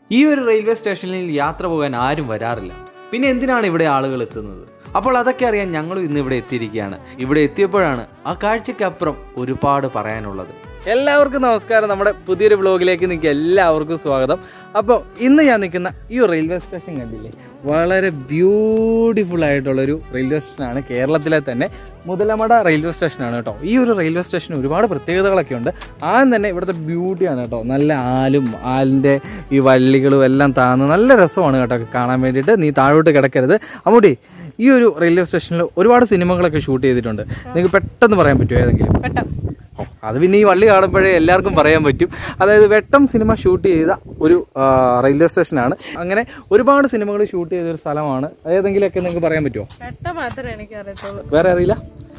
ഈ ഒരു റെയിൽവേ സ്റ്റേഷനിൽ യാത്ര പോകാൻ ആരും വരാറില്ല പിന്നെ എന്തിനാണ് ഇവിടെ ആളുകൾ എത്തുന്നത് അപ്പോൾ അതൊക്കെ അറിയാൻ ഞങ്ങളും ഇന്ന് ഇവിടെ എത്തിയിരിക്കുകയാണ് ഇവിടെ എത്തിയപ്പോഴാണ് ആ കാഴ്ചയ്ക്കപ്പുറം ഒരുപാട് പറയാനുള്ളത് എല്ലാവർക്കും നമസ്കാരം നമ്മുടെ പുതിയൊരു ബ്ലോഗിലേക്ക് നിങ്ങൾക്ക് എല്ലാവർക്കും സ്വാഗതം അപ്പോൾ ഇന്ന് ഞാൻ നിൽക്കുന്ന ഈ ഒരു റെയിൽവേ സ്റ്റേഷൻ കണ്ടില്ലേ വളരെ ബ്യൂട്ടിഫുൾ ആയിട്ടുള്ളൊരു റെയിൽവേ സ്റ്റേഷനാണ് കേരളത്തിലെ തന്നെ മുതലമട റെയിൽവേ സ്റ്റേഷനാണ് കേട്ടോ ഈ ഒരു റെയിൽവേ സ്റ്റേഷന് ഒരുപാട് പ്രത്യേകതകളൊക്കെ ഉണ്ട് ആദ്യം തന്നെ ഇവിടുത്തെ ബ്യൂട്ടിയാണ് കേട്ടോ നല്ല ആലും ആലിൻ്റെ ഈ വള്ളികളും എല്ലാം താന്ന് നല്ല രസമാണ് കേട്ടോ കാണാൻ വേണ്ടിയിട്ട് നീ താഴോട്ട് കിടക്കരുത് അമ്മൂട്ടി ഈ ഒരു റെയിൽവേ സ്റ്റേഷനിൽ ഒരുപാട് സിനിമകളൊക്കെ ഷൂട്ട് ചെയ്തിട്ടുണ്ട് നിങ്ങൾക്ക് പെട്ടെന്ന് പറയാൻ പറ്റുമോ ഏതെങ്കിലും വെട്ടം ഓ, അത് പിന്നെ ഈ വള്ളി കാണുമ്പോഴേ എല്ലാവർക്കും പറയാൻ പറ്റും അതായത് വെട്ടം സിനിമ ഷൂട്ട് ചെയ്ത ഒരു ആ, റെയിൽവേ സ്റ്റേഷനാണ് അങ്ങനെ ഒരുപാട് സിനിമകൾ ഷൂട്ട് ചെയ്ത ഒരു സ്ഥലമാണ് ഏതെങ്കിലുമൊക്കെ നിങ്ങൾക്ക് പറയാൻ പറ്റുമോ വെട്ടം മാത്രമേ എനിക്ക് അറിയത്തുള്ളൂ വേറെ അറിയില്ല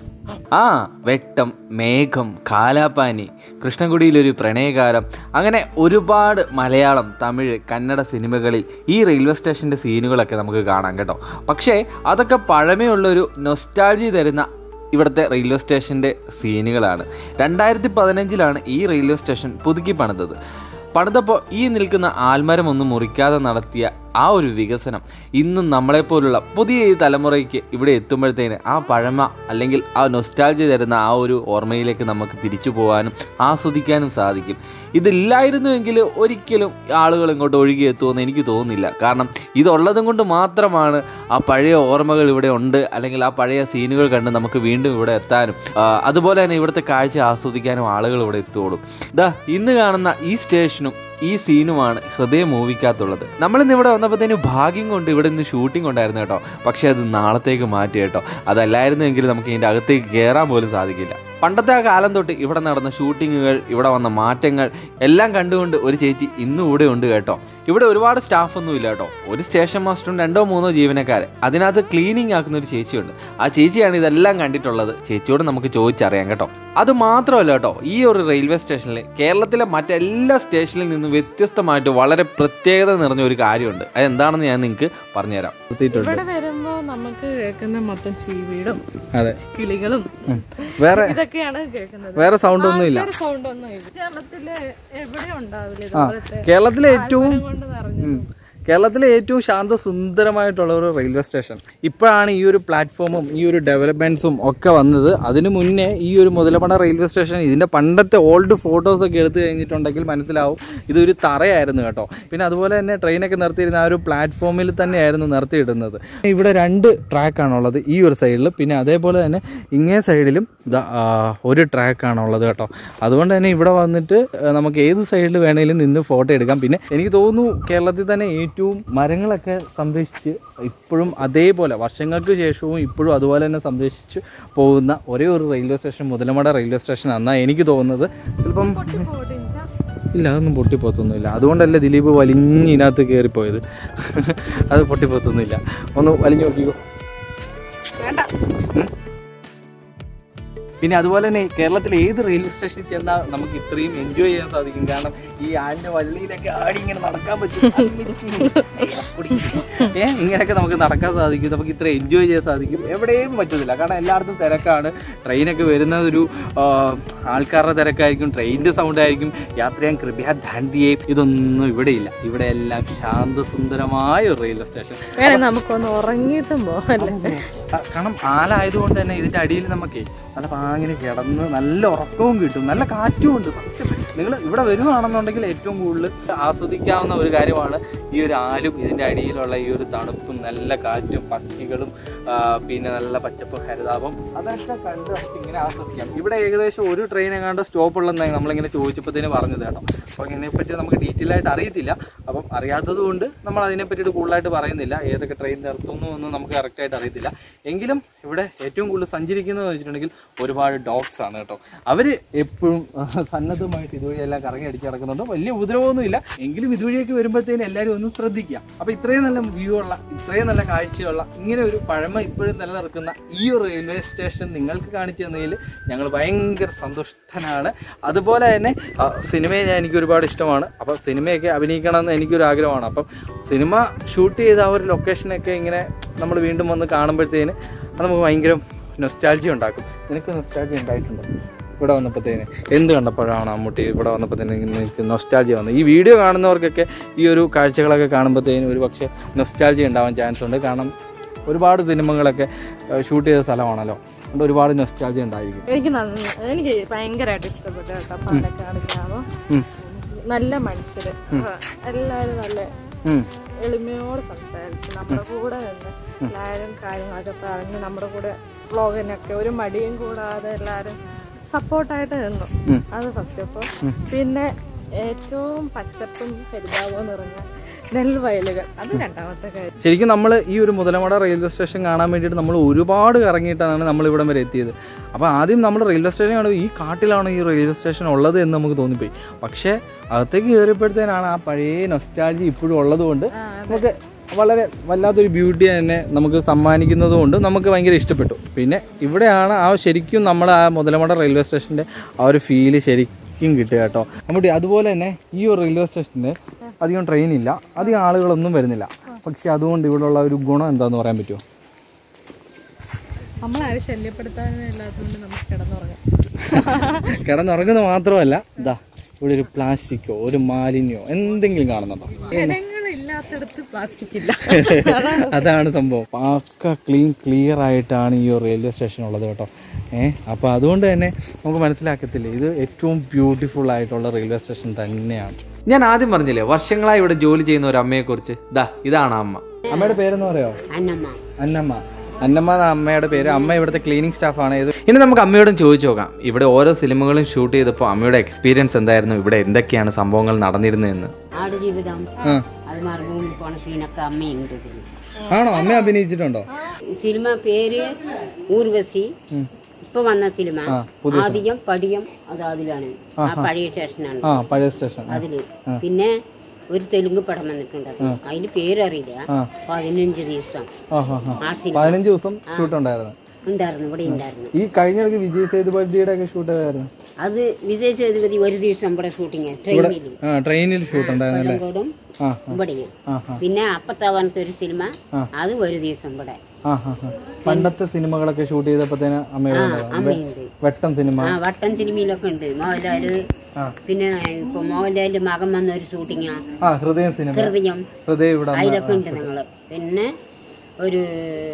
ആ വെട്ടം മേഘം കാലാപാനി കൃഷ്ണൻകുടിയിലൊരു പ്രണയകാലം അങ്ങനെ ഒരുപാട് മലയാളം തമിഴ് കന്നഡ സിനിമകളിൽ ഈ റെയിൽവേ സ്റ്റേഷൻ്റെ സീനുകളൊക്കെ നമുക്ക് കാണാം കേട്ടോ പക്ഷേ അതൊക്കെ പഴമയുള്ളൊരു നൊസ്റ്റാൾജി തരുന്ന ഇവിടുത്തെ റെയിൽവേ സ്റ്റേഷൻ്റെ സീനുകളാണ് രണ്ടായിരത്തി പതിനഞ്ചിലാണ് ഈ റെയിൽവേ സ്റ്റേഷൻ പുതുക്കി പണിതത് പണിതപ്പോൾ ഈ നിൽക്കുന്ന ആൽമരം ഒന്നും മുറിക്കാതെ നടത്തിയ ആ ഒരു വികസനം ഇന്നും നമ്മളെപ്പോലുള്ള പുതിയ ഈ തലമുറയ്ക്ക് ഇവിടെ എത്തുമ്പോഴത്തേന് ആ പഴമ അല്ലെങ്കിൽ ആ നൊസ്റ്റാൾജി തരുന്ന ആ ഒരു ഓർമ്മയിലേക്ക് നമുക്ക് തിരിച്ചു പോകാനും ആസ്വദിക്കാനും സാധിക്കും ഇതില്ലായിരുന്നുവെങ്കിൽ ഒരിക്കലും ആളുകൾ ഇങ്ങോട്ട് ഒഴുകി എത്തുമെന്ന് എനിക്ക് തോന്നുന്നില്ല കാരണം ഇതുള്ളതും കൊണ്ട് മാത്രമാണ് ആ പഴയ ഓർമ്മകൾ ഇവിടെ ഉണ്ട് അല്ലെങ്കിൽ ആ പഴയ സീനുകൾ കണ്ട് നമുക്ക് വീണ്ടും ഇവിടെ എത്താനും ആ, അതുപോലെ തന്നെ ഇവിടുത്തെ കാഴ്ച ആസ്വദിക്കാനും ആളുകൾ ഇവിടെ എത്തുള്ളൂ ദാ ഇന്ന് കാണുന്ന ഈ സ്റ്റേഷനും ഈ സീനുമാണ് ഹൃദയം മൂവിക്കകത്തുള്ളത് നമ്മളിന്ന് ഇവിടെ വന്നപ്പോഴത്തേന് ഭാഗ്യം കൊണ്ട് ഇവിടെ നിന്ന് ഷൂട്ടിംഗ് ഉണ്ടായിരുന്നു കേട്ടോ പക്ഷേ അത് നാളത്തേക്ക് മാറ്റി കേട്ടോ അതല്ലായിരുന്നെങ്കിൽ നമുക്ക് ഇതിൻ്റെ അകത്തേക്ക് കയറാൻ പോലും സാധിക്കില്ല പണ്ടത്തെ ആ കാലം തൊട്ട് ഇവിടെ നടന്ന ഷൂട്ടിങ്ങുകൾ ഇവിടെ വന്ന മാറ്റങ്ങൾ എല്ലാം കണ്ടുകൊണ്ട് ഒരു ചേച്ചി ഇന്നും ഇവിടെ ഉണ്ട് കേട്ടോ ഇവിടെ ഒരുപാട് സ്റ്റാഫൊന്നും ഇല്ല കേട്ടോ ഒരു സ്റ്റേഷൻ മാസ്റ്ററും രണ്ടോ മൂന്നോ ജീവനക്കാർ അതിനകത്ത് ക്ലീനിങ് ആക്കുന്ന ഒരു ചേച്ചിയുണ്ട് ആ ചേച്ചിയാണ് ഇതെല്ലാം കണ്ടിട്ടുള്ളത് ചേച്ചിയോട് നമുക്ക് ചോദിച്ചറിയാം കേട്ടോ അത് മാത്രമല്ല കേട്ടോ ഈ ഒരു റെയിൽവേ സ്റ്റേഷനിൽ കേരളത്തിലെ മറ്റെല്ലാ സ്റ്റേഷനിൽ നിന്നും വ്യത്യസ്തമായിട്ട് വളരെ പ്രത്യേകത നിറഞ്ഞ ഒരു കാര്യമുണ്ട് അത് എന്താണെന്ന് ഞാൻ നിങ്ങൾക്ക് പറഞ്ഞുതരാം ഇവിടെ വരുമ്പോ നമുക്ക് കേൾക്കുന്ന മൊത്തം ചീവീടും അതെ കിളികളും വേറെ ഇതൊക്കെയാണ് കേൾക്കുന്നത് വേറെ സൗണ്ട് ഒന്നും ഇല്ല സൗണ്ട് ഒന്നും ഇല്ല കേരളത്തില് എവിടെ ഉണ്ടാവില്ല ആ ഇതുപോലത്തെ കേരളത്തിലെ ഏറ്റവും ആൽമരം കൊണ്ട് നിറഞ്ഞു ഉം. കേരളത്തിലെ ഏറ്റവും ശാന്തസുന്ദരമായിട്ടുള്ള ഒരു റെയിൽവേ സ്റ്റേഷൻ ഇപ്പോഴാണ് ഈ ഒരു പ്ലാറ്റ്ഫോമും ഈ ഒരു ഡെവലപ്മെൻറ്റ്സും ഒക്കെ വന്നത് അതിനു മുന്നേ ഈ ഒരു മുതലമട റെയിൽവേ സ്റ്റേഷൻ ഇതിൻ്റെ പണ്ടത്തെ ഓൾഡ് ഫോട്ടോസ് ഒക്കെ എടുത്തു കഴിഞ്ഞിട്ടുണ്ടെങ്കിൽ മനസ്സിലാവും ഇതൊരു തറയായിരുന്നു കേട്ടോ പിന്നെ അതുപോലെ തന്നെ ട്രെയിനൊക്കെ നിർത്തിയിരുന്ന ആ ഒരു പ്ലാറ്റ്ഫോമിൽ തന്നെയായിരുന്നു നിർത്തിയിടുന്നത് ഇവിടെ രണ്ട് ട്രാക്കാണുള്ളത് ഈ ഒരു സൈഡിൽ പിന്നെ അതേപോലെ തന്നെ ഇങ്ങേ സൈഡിലും ഇതാ ആ, ഒരു ട്രാക്കാണുള്ളത് കേട്ടോ അതുകൊണ്ട് തന്നെ ഇവിടെ വന്നിട്ട് ആ, നമുക്ക് ഏത് സൈഡിൽ വേണേലും നിന്ന് ഫോട്ടോ എടുക്കാം പിന്നെ എനിക്ക് തോന്നുന്നു കേരളത്തിൽ തന്നെ ഏറ്റവും മരങ്ങളൊക്കെ സംരക്ഷിച്ച് ഇപ്പോഴും അതേപോലെ വർഷങ്ങൾക്ക് ശേഷവും ഇപ്പോഴും അതുപോലെ തന്നെ സംരക്ഷിച്ച് പോകുന്ന ഒരേ ഒരു railway station Muthalamada railway station എന്നാണ് എനിക്ക് തോന്നുന്നത് ചിലപ്പം ഇല്ല അതൊന്നും പൊട്ടിപ്പോത്തൊന്നുമില്ല അതുകൊണ്ടല്ലേ ദിലീപ് വലിഞ്ഞ് ഇതിനകത്ത് കയറിപ്പോയത് അത് പൊട്ടിപ്പോത്തൊന്നുമില്ല ഒന്ന് വലിഞ്ഞു നോക്കിക്കോ വേണ്ട പിന്നെ അതുപോലെ തന്നെ കേരളത്തിലെ ഏത് റെയിൽവേ സ്റ്റേഷനിൽ ചെന്നാൽ നമുക്ക് ഇത്രയും എൻജോയ് ചെയ്യാൻ സാധിക്കും കാരണം ഈ ആലിന്റെ വള്ളിയിലൊക്കെ ആടി ഇങ്ങനെ നടക്കാൻ പറ്റും അമ്മിത്തി. ഏ ഇങ്ങനെയൊക്കെ നമുക്ക് നടക്കാൻ സാധിക്കും നമുക്ക് ഇത്ര എൻജോയ് ചെയ്യാൻ സാധിക്കും എവിടെയും പറ്റുന്നില്ല കാരണം എല്ലായിടത്തും തിരക്കാണ് ട്രെയിനൊക്കെ വരുന്നത് ഒരു ആ, ആൾക്കാരുടെ തിരക്കായിരിക്കും ട്രെയിനിന്റെ സൗണ്ട് ആയിരിക്കും യാത്ര ചെയ്യാൻ കൃപയ ദാണ്ടിയെ ഇതൊന്നും ഇവിടെ ഇല്ല ഇവിടെ എല്ലാം ശാന്തസുന്ദരമായ ഒരു റെയിൽവേ സ്റ്റേഷൻ വേണേ നമുക്കൊന്ന് ഉറങ്ങിയിട്ടും പോകല്ലേ ആ, കാരണം ആലായതുകൊണ്ട് തന്നെ ഇതിന്റെ അടിയിൽ നമുക്ക് നല്ല പാങ്ങിന് കിടന്ന് നല്ല ഉറക്കവും കിട്ടും നല്ല കാറ്റും ഉണ്ട് സത്യം നിങ്ങൾ ഇവിടെ വരുവാണെന്നുണ്ടെങ്കിൽ ഏറ്റവും കൂടുതൽ ആസ്വദിക്കാവുന്ന ഒരു കാര്യമാണ് ഈ ഒരു ആലും ഇതിന്റെ അടിയിലുള്ള ഈ ഒരു തണുപ്പും നല്ല കാറ്റും പക്ഷികളും ആ, പിന്നെ നല്ല പച്ചപ്പ് ഹരിതാപം അതൊക്കെ കണ്ട് നമുക്ക് ഇങ്ങനെ ആസ്വദിക്കാം ഇവിടെ ഏകദേശം ഒരു ട്രെയിൻ എങ്ങാണ്ട് സ്റ്റോപ്പ് ഉള്ളതെന്നാണ് നമ്മളിങ്ങനെ ചോദിച്ചപ്പോഴത്തേന് പറഞ്ഞത് കേട്ടോ അപ്പോൾ ഇതിനെപ്പറ്റി നമുക്ക് ഡീറ്റെയിൽ ആയിട്ട് അറിയത്തില്ല അപ്പം അറിയാത്തത് കൊണ്ട് നമ്മൾ അതിനെ പറ്റിയിട്ട് കൂടുതലായിട്ട് പറയുന്നില്ല ഏതൊക്കെ ട്രെയിൻ നിർത്തുന്നു എന്ന് നമുക്ക് കറക്റ്റായിട്ട് അറിയത്തില്ല എങ്കിലും ഇവിടെ ഏറ്റവും കൂടുതൽ സഞ്ചരിക്കുന്നത് വെച്ചിട്ടുണ്ടെങ്കിൽ ഒരുപാട് ഡോഗ്സ് ആണ് കേട്ടോ അവർ എപ്പോഴും സന്നദ്ധമായിട്ട് ഇതുവഴിയെല്ലാം കറങ്ങി അടിച്ച് നടക്കുന്നുണ്ട് വലിയ ഉപദ്രവമൊന്നുമില്ല എങ്കിലും ഇതുവഴിയൊക്കെ വരുമ്പോഴത്തേനും എല്ലാവരും ഒന്ന് ശ്രദ്ധിക്കുക അപ്പോൾ ഇത്രയും നല്ല വ്യൂ ഉള്ള ഇത്രയും നല്ല കാഴ്ചയുള്ള ഇങ്ങനെ ഒരു പഴമ ഇപ്പോഴും നിലനിൽക്കുന്ന ഈ ഒരു റെയിൽവേ സ്റ്റേഷൻ നിങ്ങൾക്ക് കാണിച്ചു തന്നതിൽ ഞങ്ങൾ ഭയങ്കര സന്തുഷ്ടനാണ് അതുപോലെ തന്നെ ആ, സിനിമയെ ഞാൻ എനിക്ക് ഒരുപാട് ഇഷ്ടമാണ് അപ്പോൾ സിനിമയൊക്കെ അഭിനയിക്കണമെന്ന് എനിക്കൊരു ആഗ്രഹമാണ് അപ്പം സിനിമ ഷൂട്ട് ചെയ്ത ആ ഒരു ലൊക്കേഷനൊക്കെ ഇങ്ങനെ നമ്മൾ വീണ്ടും വന്ന് കാണുമ്പോഴത്തേന് അത് നമുക്ക് ഭയങ്കര നൊസ്റ്റാൾജി ഉണ്ടാക്കും നിനക്ക് നൊസ്റ്റാൾജി ഉണ്ടായിട്ടുണ്ടോ ഇവിടെ വന്നപ്പോഴത്തേന് എന്ത് കണ്ടപ്പോഴാണ് മമ്മൂട്ടി ഇവിടെ വന്നപ്പോഴത്തേന് നിങ്ങൾക്ക് നൊസ്റ്റാൾജി വന്നത് ഈ വീഡിയോ കാണുന്നവർക്കൊക്കെ ഈ ഒരു കാഴ്ചകളൊക്കെ കാണുമ്പോഴത്തേനും ഒരു പക്ഷേ നൊസ്റ്റാൾജി ഉണ്ടാവാൻ ചാൻസ് ഉണ്ട് കാരണം ഒരുപാട് സിനിമകളൊക്കെ ഷൂട്ട് ചെയ്ത സ്ഥലമാണല്ലോ അതുകൊണ്ട് ഒരുപാട് നൊസ്റ്റാൾജി ഉണ്ടായിരിക്കും എനിക്ക് നന്ന എനിക്ക് ഭയങ്കരമായിട്ട് ഇഷ്ടപ്പെട്ടു കേട്ടോ പാലക്കാട് ഗ്രാമം ഉം. നല്ല മനുഷ്യര് എല്ലാവരും നല്ല ഉം. എളിമയോട് സംസാരിച്ച് നമ്മുടെ കൂടെ നിന്ന് എല്ലാവരും കാര്യങ്ങളൊക്കെ പറഞ്ഞ് നമ്മുടെ കൂടെ വ്ളോഗിനൊക്കെ ഒരു മടിയും കൂടാതെ എല്ലാവരും സപ്പോർട്ടായിട്ട് നിന്നു ഉം. അത് ഫസ്റ്റ് അപ്പോൾ പിന്നെ ഏറ്റവും പച്ചപ്പും ഹരിതാപവും നിറഞ്ഞ നെൽവയലുകൾ അത് രണ്ടാമത്തെ കാര്യം ശരിക്കും നമ്മൾ ഈ ഒരു മുതലമട റെയിൽവേ സ്റ്റേഷൻ കാണാൻ വേണ്ടിയിട്ട് നമ്മൾ ഒരുപാട് കറങ്ങിയിട്ടാണ് നമ്മൾ ഇവിടം വരെ എത്തിയത് അപ്പോൾ ആദ്യം നമ്മൾ റെയിൽവേ സ്റ്റേഷൻ കാണുമ്പോൾ ഈ കാട്ടിലാണ് ഈ റെയിൽവേ സ്റ്റേഷൻ ഉള്ളത് എന്ന് നമുക്ക് തോന്നിപ്പോയി പക്ഷേ അകത്തേക്ക് കയറിയപ്പോഴത്തേനാണ് ആ പഴയ നൊസ്റ്റാൾജി ഇപ്പോഴും ഉള്ളത് കൊണ്ട് നമുക്ക് വളരെ വല്ലാത്തൊരു ബ്യൂട്ടി തന്നെ നമുക്ക് സമ്മാനിക്കുന്നത് കൊണ്ട് നമുക്ക് ഭയങ്കര ഇഷ്ടപ്പെട്ടു പിന്നെ ഇവിടെയാണ് ആ ശരിക്കും നമ്മൾ ആ മുതലമട റെയിൽവേ സ്റ്റേഷൻ്റെ ആ ഒരു ഫീല് ശരിക്കും കിട്ടുക കേട്ടോ നമ്മുടെ അതുപോലെ തന്നെ ഈ ഒരു റെയിൽവേ സ്റ്റേഷന് അധികം ട്രെയിൻ ഇല്ല അധികം ആളുകളൊന്നും വരുന്നില്ല പക്ഷെ അതുകൊണ്ട് ഇവിടെയുള്ള ഒരു ഗുണം എന്താന്ന് പറയാൻ പറ്റുമോ നമ്മളാരും ശല്യപ്പെടുത്താനും ഇല്ലാത്തതുകൊണ്ട് നമുക്ക് കിടന്നുറങ്ങാം കിടന്നുറങ്ങുന്നത് മാത്രമല്ല ഇതാ ഇവിടെ ഒരു പ്ലാസ്റ്റിക്കോ ഒരു മാലിന്യോ എന്തെങ്കിലും കാണുന്നുണ്ടോ ജനങ്ങളില്ലാത്തടത്ത് പ്ലാസ്റ്റിക് ഇല്ല അതാണ് സംഭവം പാക്ക ക്ലീൻ ക്ലിയർ ആയിട്ടാണ് ഈ ഒരു റെയിൽവേ സ്റ്റേഷൻ ഉള്ളത് കേട്ടോ ഏഹ് അപ്പോൾ അതുകൊണ്ട് തന്നെ നമുക്ക് മനസ്സിലാക്കത്തില്ലേ ഇത് ഏറ്റവും ബ്യൂട്ടിഫുൾ ആയിട്ടുള്ള റെയിൽവേ സ്റ്റേഷൻ തന്നെയാണ് ഞാൻ ആദ്യം പറഞ്ഞില്ലേ വർഷങ്ങളായി ഇവിടെ ജോലി ചെയ്യുന്ന ഒരു അമ്മയെക്കുറിച്ച് ദാ ഇതാണ് അമ്മ അമ്മയുടെ പേരെന്ന് പറയോ അന്നമ്മ അന്നമ്മ അന്നമ്മ എന്ന അമ്മയുടെ പേര് അമ്മ ഇവിടുത്തെ ക്ലീനിങ് സ്റ്റാഫാണ് ഇത് ഇനി നമുക്ക് അമ്മയോടും ചോദിച്ചു നോക്കാം ഇവിടെ ഓരോ സിനിമകളും ഷൂട്ട് ചെയ്തപ്പോൾ അമ്മയുടെ എക്സ്പീരിയൻസ് എന്തായിരുന്നു ഇവിടെ എന്തൊക്കെയാണ് സംഭവങ്ങൾ നടന്നിരുന്നതെന്ന് ആടുജീവിതം ആ. അത് മറുഭൂമി പോണ സീനൊക്കെ അമ്മയുണ്ട് ഇതിൽ ആണോ അമ്മ അഭിനയിച്ചിട്ടുണ്ടോ സിനിമ പേര് ഊർവശി ഇപ്പൊ വന്ന സിനിമ ആ, ആദ്യം പടിയം അത് അതിലാണ് ആ പഴയ സ്റ്റേഷനാണ് ആ പഴയ സ്റ്റേഷൻ അതില് പിന്നെ ഒരു തെലുങ്ക് പടം വന്നിട്ടുണ്ട് അതിന് പേരറിയില്ല പതിനഞ്ച് ദിവസം ആ ഹാ ഹാ ആ സിനിമ പതിനഞ്ച് ദിവസം ഷൂട്ട് ഉണ്ടായിരുന്നു ഉണ്ടായിരുന്നു ഇവിടെ ഉണ്ടായിരുന്നു ഈ കഴിഞ്ഞിടയ്ക്ക് വിജയ് സേതുപതിയുടെ ഒക്കെ ഷൂട്ട് ചെയ്തായിരുന്നു അത് വിജയ് സേതുപതി ഒരു ദിവസം ഇവിടെ ഷൂട്ടിങ് ട്രെയിനിൽ ആ ട്രെയിനിൽ ഷൂട്ട് ഉണ്ടായിരുന്നു അല്ലേ കൊല്ലങ്കോടും ആ ഇവിടെയും ആ ആ പിന്നെ അപ്പത്തെ പറഞ്ഞിട്ട് ഒരു സിനിമ അത് ഒരു ദിവസം ഇവിടെ ആ ഹാ ഹാ പണ്ടത്തെ സിനിമകളൊക്കെ ഷൂട്ട് ചെയ്തപ്പോഴത്തേന് അമ്മയുടെ ഉണ്ടായിരുന്നു. അമ്മയുണ്ട് വെട്ടം സിനിമ ആ വട്ടം സിനിമയിലൊക്കെ ഉണ്ട് മോഹൻലാല് ആ. പിന്നെ ഇപ്പൊ മോഹൻലാലിന്റെ മകൻ വന്ന ഒരു ഷൂട്ടിങ്ങാ ആ ഹൃദയം സിനിമ ഹൃദയം ഹൃദയം ഇവിടെ അതിലൊക്കെ ഉണ്ട് ഞങ്ങള് പിന്നെ ഒരു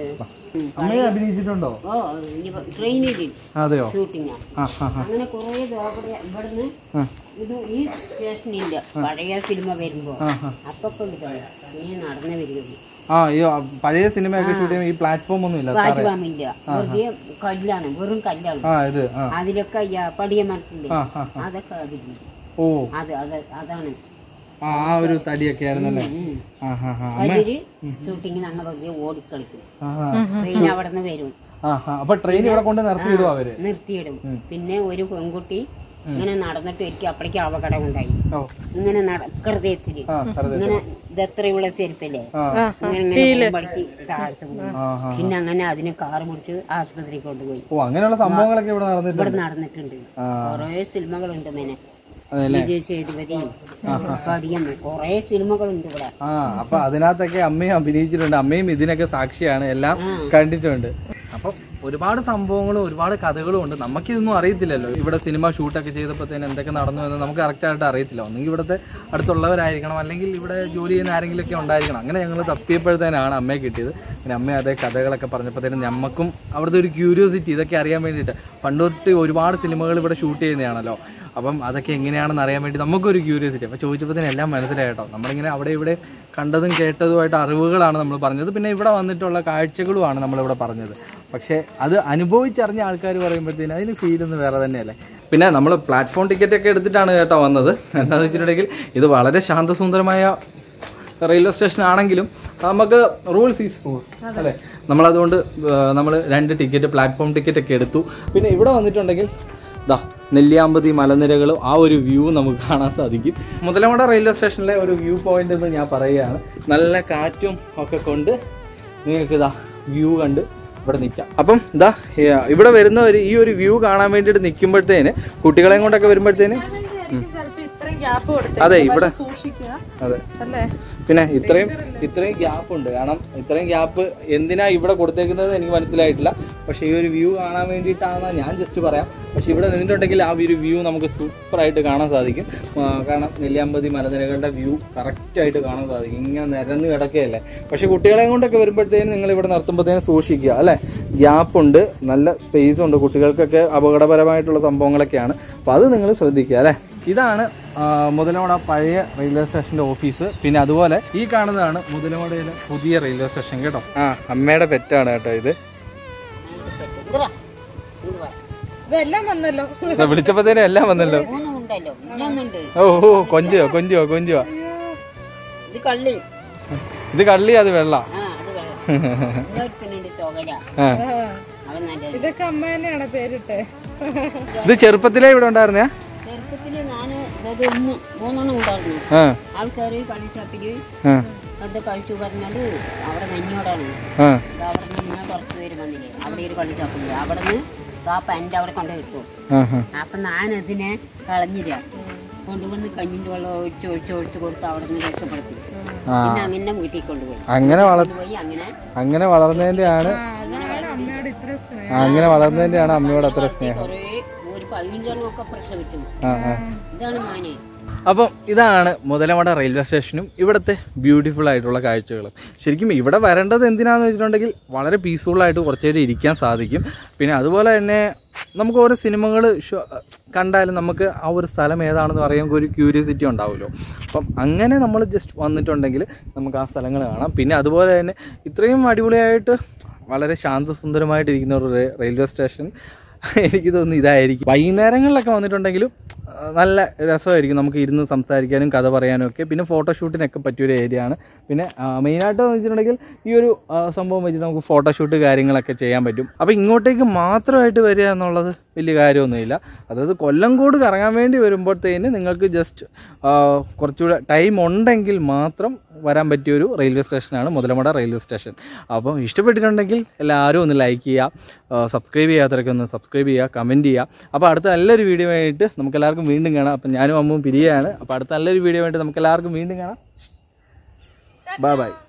ഉം, അമ്മയെ അഭിനയിച്ചിട്ടുണ്ടോ ഓ ഇനിയിപ്പോ ട്രെയിനിൽ അതെയോ ഷൂട്ടിങ്ങാ ആ ആ ആ അങ്ങനെ കുറേ ഇവിടെ ഇവിടുന്ന് ആ. ഇത് ഈ സ്റ്റേഷനില്ല പഴയ സിനിമ വരുമ്പോ ആ, ആ. അപ്പൊ ഇതാണ് നീ നടന്നു വരികയുള്ളൂ ആ അയ്യോ ആ പഴയ സിനിമയൊക്കെ ഷൂട്ട് ചെയ്യുമ്പോൾ ഈ പ്ലാറ്റ്ഫോം ഒന്നും ഇല്ല സാറേ വാജുവാമില്ല വെറുതെ കല്ലാണ് വെറും കല്ലാണ് ആ ഇത് ആ അതിലൊക്കെ പടിയ മരത്തില്ലേ ആ ആ അതൊക്കെ അതിലുണ്ട് ഓ അത് അത് അതാണ് ആ ആ ഒരു തടിയൊക്കെ ആയിരുന്നല്ലേ ഉം. ആ ഹാ ഹാ അതില് ഷൂട്ടിങ് ഞങ്ങൾ വെറുതെ ഓടിക്കളിക്കും ആ ട്രെയിൻ അവിടെ നിന്ന് വരും ആ ആ അപ്പൊ ട്രെയിൻ ഇവിടെ കൊണ്ട് നിർത്തി വിടും അവര് നിർത്തിയിടും പിന്നെ ഒരു പെൺകുട്ടി ഇങ്ങനെ നടന്നിട്ട് ഒരിക്കൽ അപ്പഴേക്ക് അപകടം ഉണ്ടായി ഓ ഇങ്ങനെ നടക്കരുതേത്തില് ആ വെറുതെ ഇങ്ങനെ ഇതെത്രയുള്ള ചെരുപ്പല്ലേ ആ ഇങ്ങനെ ഇങ്ങനെ പോകുമ്പോഴേക്ക് താഴത്ത് പോകും ആ ആ പിന്നെ അങ്ങനെ അതിനെ കാറ് മുറിച്ച് ആശുപത്രിയിൽ കൊണ്ടുപോയി ഓ അങ്ങനെയുള്ള സംഭവങ്ങളൊക്കെ ഇവിടെ നടന്നിട്ടുണ്ട് ഇവിടെ നടന്നിട്ടുണ്ട് ആ. കൊറേ സിനിമകളുണ്ട് മേനെ അതല്ലേ വിജയ് സേതുപതി കടിയം കൊറേ സിനിമകളുണ്ട് ഇവിടെ ആ അപ്പൊ അതിനകത്തൊക്കെ അമ്മയും അഭിനയിച്ചിട്ടുണ്ട് അമ്മയും ഇതിനൊക്കെ സാക്ഷിയാണ് എല്ലാം കണ്ടിട്ടുണ്ട് അപ്പൊ ഒരുപാട് സംഭവങ്ങളും ഒരുപാട് കഥകളും ഉണ്ട് നമുക്കിതൊന്നും അറിയത്തില്ലല്ലോ ഇവിടെ സിനിമ ഷൂട്ടൊക്കെ ചെയ്തപ്പോഴത്തേന് എന്തൊക്കെ നടന്നു എന്ന് നമുക്ക് കറക്റ്റ് ആയിട്ട് അറിയത്തില്ല ഒന്നെങ്കിൽ ഇവിടുത്തെ അടുത്തുള്ളവരായിരിക്കണം അല്ലെങ്കിൽ ഇവിടെ ജോലി ചെയ്യുന്ന ആരെങ്കിലുമൊക്കെ ഉണ്ടായിരിക്കണം അങ്ങനെ ഞങ്ങൾ തപ്പിയപ്പോഴത്തേനാണ് അമ്മയെ കിട്ടിയത് പിന്നെ അമ്മ അതേ കഥകളൊക്കെ പറഞ്ഞപ്പോഴത്തേനും നമുക്കും അവിടുത്തെ ഒരു ക്യൂരിയോസിറ്റി ഇതൊക്കെ അറിയാൻ വേണ്ടിയിട്ട് പണ്ട് തൊട്ട് ഒരുപാട് സിനിമകൾ ഇവിടെ ഷൂട്ട് ചെയ്യുന്നതാണല്ലോ അപ്പം അതൊക്കെ എങ്ങനെയാണെന്ന് അറിയാൻ വേണ്ടി നമുക്കൊരു ക്യൂരിയോസിറ്റി അപ്പോൾ ചോദിച്ചപ്പോൾ എല്ലാം മനസ്സിലായി കേട്ടോ നമ്മളിങ്ങനെ അവിടെ ഇവിടെ കണ്ടതും കേട്ടതുമായിട്ട് അറിവുകളാണ് നമ്മൾ പറഞ്ഞത് പിന്നെ ഇവിടെ വന്നിട്ടുള്ള കാഴ്ചകളുമാണ് നമ്മളിവിടെ പറഞ്ഞത് പക്ഷേ അത് അനുഭവിച്ചറിഞ്ഞ ആൾക്കാർ പറയുമ്പോഴത്തേന് അതിന് ഫീലൊന്ന് വേറെ തന്നെയല്ലേ പിന്നെ നമ്മൾ പ്ലാറ്റ്ഫോം ടിക്കറ്റ് ഒക്കെ എടുത്തിട്ടാണ് കേട്ടോ വന്നത് എന്താണെന്ന് വെച്ചിട്ടുണ്ടെങ്കിൽ ഇത് വളരെ ശാന്തസുന്ദരമായ റെയിൽവേ സ്റ്റേഷൻ ആണെങ്കിലും നമുക്ക് റൂൾസ് ഈസ് റൂൾ അല്ലേ നമ്മളതുകൊണ്ട് നമ്മൾ രണ്ട് ടിക്കറ്റ് പ്ലാറ്റ്ഫോം ടിക്കറ്റ് ഒക്കെ എടുത്തു പിന്നെ ഇവിടെ വന്നിട്ടുണ്ടെങ്കിൽ ദാ നെല്ലിയാമ്പതി മലനിരകളും ആ ഒരു വ്യൂ നമുക്ക് കാണാൻ സാധിക്കും മുതലമട റെയിൽവേ സ്റ്റേഷനിലെ ഒരു വ്യൂ പോയിന്റ് എന്ന് ഞാൻ പറയുകയാണ് നല്ല കാറ്റും ഒക്കെ കൊണ്ട് നിങ്ങൾക്ക് ഇതാ വ്യൂ കണ്ട് ഇവിടെ നിൽക്കാം അപ്പം ഇതാ ഏ- ഇവിടെ വരുന്നവർ ഈ ഒരു വ്യൂ കാണാൻ വേണ്ടിയിട്ട് നിൽക്കുമ്പോഴത്തേന് കുട്ടികളെയും കൊണ്ടൊക്കെ വരുമ്പോഴത്തേന് ചിലപ്പോ ഇത്രയും ഗ്യാപ്പ് കൊടുത്തു അതെ ഇവിടെ സൂക്ഷിക്കുക അതെ അല്ലേ പിന്നെ ഇത്രയും ഇത്രയും ഗ്യാപ്പ് ഉണ്ട് കാരണം ഇത്രയും ഗ്യാപ്പ് എന്തിനാ ഇവിടെ കൊടുത്തേക്കുന്നത് എനിക്ക് മനസ്സിലായിട്ടില്ല പക്ഷേ ഈ ഒരു വ്യൂ കാണാൻ വേണ്ടിയിട്ടാണെന്ന് ഞാൻ ജസ്റ്റ് പറയാം പക്ഷേ ഇവിടെ നിന്നിട്ടുണ്ടെങ്കിൽ ആ ഒരു വ്യൂ നമുക്ക് സൂപ്പറായിട്ട് കാണാൻ സാധിക്കും ആ, കാരണം നെല്ലിയാമ്പതി മലനിരകളുടെ വ്യൂ കറക്റ്റായിട്ട് കാണാൻ സാധിക്കും ഇങ്ങനെ നിരന്ന് കിടക്കുകയല്ലേ പക്ഷേ കുട്ടികളെ കൊണ്ടൊക്കെ വരുമ്പോഴത്തേനും നിങ്ങൾ ഇവിടെ നിർത്തുമ്പോഴത്തേനും സൂക്ഷിക്കുക അല്ലേ ഗ്യാപ്പ് ഉണ്ട് നല്ല സ്പേസ് ഉണ്ട് കുട്ടികൾക്കൊക്കെ അപകടപരമായിട്ടുള്ള സംഭവങ്ങളൊക്കെയാണ് അപ്പോൾ അത് നിങ്ങൾ ശ്രദ്ധിക്കുക അല്ലേ ഇതാണ് ആ, മുതലമട പഴയ റെയിൽവേ സ്റ്റേഷൻ്റെ ഓഫീസ് പിന്നെ അതുപോലെ ഈ കാണുന്നതാണ് മുതലമടയിലെ പുതിയ റെയിൽവേ സ്റ്റേഷൻ കേട്ടോ ആ അമ്മയുടെ പെറ്റാണ് കേട്ടോ ഇത് ഇങ്ങടാ, ഇങ്ങട് വാ. ഇതെല്ലാം വന്നല്ലോ വിളിച്ചപ്പോഴത്തേനും എല്ലാം വന്നല്ലോ മൂന്നും ഉണ്ടല്ലോ ഇന്നൊന്നുണ്ട് ഓ ഓ കൊഞ്ചുവോ കൊഞ്ചുവോ കൊഞ്ചുവോ ഇത് കള്ളി ഇത് കള്ളി അത് വെള്ള ആ അത് വേണം ഇന്നൊരുത്തനുണ്ട് ചോകല ആ അവൻ നല്ല ഇതൊക്കെ അമ്മ തന്നെയാണ് പേരിട്ടെ ഇത് ചെറുപ്പത്തിലേ ഇവിടെ ഉണ്ടായിരുന്നേ ചെറുപ്പത്തില് ഞാന് ഇത് ഒന്ന് മൂന്നെണ്ണം ഉണ്ടായിരുന്നു ആ ആൾക്കാർ കളിഷാപ്പില് ആ അത് കഴിച്ചു പറഞ്ഞാല് അവിടെ നെഞ്ഞോടാണ് ആ ഇത് അവിടെ നിന്ന് കുറച്ച് പേര് വന്നില്ലേ അവിടെ ഒരു കളിഷാപ്പില്ലേ അവിടെ നിന്ന് ആ പെൻ്റെ അവിടെ കൊണ്ട് കിട്ടും ആ ആ അപ്പൊ ഞാൻ അതിനെ കളഞ്ഞില്ല കൊണ്ടുവന്ന് കഞ്ഞിന്റെ വെള്ളം ഒഴിച്ച് ഒഴിച്ച് ഒഴിച്ച് കൊടുത്ത് അവിടെ നിന്ന് രക്ഷപ്പെടുത്തി ആ. പിന്നെ അങ്ങനെ വീട്ടിൽ കൊണ്ടുപോയി അങ്ങനെ വളർ കൊണ്ടുപോയി അങ്ങനെ അങ്ങനെ വളർന്നതിൻ്റെയാണ് അതാണ് അമ്മയോട് ഇത്ര സ്നേഹം ആ, അങ്ങനെ വളർന്നതിൻ്റെയാണ് അമ്മയോട് അത്ര സ്നേഹം കുറേ ഒരു പതിനഞ്ചെണ്ണമൊക്കെ പ്രസവിച്ചു ആ ആ ഇതാണ് മാനെ അപ്പം ഇതാണ് മുതലമട റെയിൽവേ സ്റ്റേഷനും ഇവിടുത്തെ ബ്യൂട്ടിഫുൾ ആയിട്ടുള്ള കാഴ്ചകളും ശരിക്കും ഇവിടെ വരേണ്ടത് എന്തിനാന്ന് വെച്ചിട്ടുണ്ടെങ്കിൽ വളരെ പീസ്ഫുള്ളായിട്ട് കുറച്ച് നേരം ഇരിക്കാൻ സാധിക്കും പിന്നെ അതുപോലെ തന്നെ നമുക്ക് ഓരോ സിനിമകൾ കണ്ടാലും നമുക്ക് ആ ഒരു സ്ഥലം ഏതാണെന്ന് പറയാൻ ഒരു ക്യൂരിയോസിറ്റി ഉണ്ടാവുമല്ലോ അപ്പം അങ്ങനെ നമ്മൾ ജസ്റ്റ് വന്നിട്ടുണ്ടെങ്കിൽ നമുക്ക് ആ സ്ഥലങ്ങൾ കാണാം പിന്നെ അതുപോലെ തന്നെ ഇത്രയും അടിപൊളിയായിട്ട് വളരെ ശാന്തസുന്ദരമായിട്ടിരിക്കുന്ന ഒരു റെ- റെയിൽവേ സ്റ്റേഷൻ എനിക്ക് തോന്നുന്നു ഇതായിരിക്കും വൈകുന്നേരങ്ങളിലൊക്കെ വന്നിട്ടുണ്ടെങ്കിലും ആ, നല്ല രസമായിരിക്കും നമുക്ക് ഇരുന്ന് സംസാരിക്കാനും കഥ പറയാനും ഒക്കെ പിന്നെ ഫോട്ടോഷൂട്ടിനൊക്കെ പറ്റിയൊരു ഏരിയ ആണ് പിന്നെ മെയിനായിട്ട് വെച്ചിട്ടുണ്ടെങ്കിൽ ഈ ഒരു ആ, സംഭവം വെച്ചിട്ട് നമുക്ക് ഫോട്ടോഷൂട്ട് കാര്യങ്ങളൊക്കെ ചെയ്യാൻ പറ്റും അപ്പോൾ ഇങ്ങോട്ടേക്ക് മാത്രമായിട്ട് വരിക എന്നുള്ളത് വലിയ കാര്യമൊന്നുമില്ല അതായത് കൊല്ലംകോട് കറങ്ങാൻ വേണ്ടി വരുമ്പോഴത്തേന് നിങ്ങൾക്ക് ജസ്റ്റ് കുറച്ചുകൂടെ ടൈം ഉണ്ടെങ്കിൽ മാത്രം വരാൻ പറ്റിയൊരു റെയിൽവേ സ്റ്റേഷനാണ് മുതലമട റെയിൽവേ സ്റ്റേഷൻ അപ്പം ഇഷ്ടപ്പെട്ടിട്ടുണ്ടെങ്കിൽ എല്ലാവരും ഒന്ന് ലൈക്ക് ചെയ്യുക സബ്സ്ക്രൈബ് ചെയ്യാത്തവരൊക്കെ ഒന്ന് സബ്സ്ക്രൈബ് ചെയ്യുക കമൻറ്റ് ചെയ്യുക അപ്പോൾ അടുത്ത നല്ലൊരു വീഡിയോ ആയിട്ട് നമുക്ക് എല്ലാവർക്കും വീണ്ടും കാണാം അപ്പം ഞാനും അമ്മും പിരിയാണ് അപ്പോൾ അടുത്ത നല്ലൊരു വീഡിയോ ആയിട്ട് നമുക്ക് എല്ലാവർക്കും വീണ്ടും കാണാം ബൈ ബൈ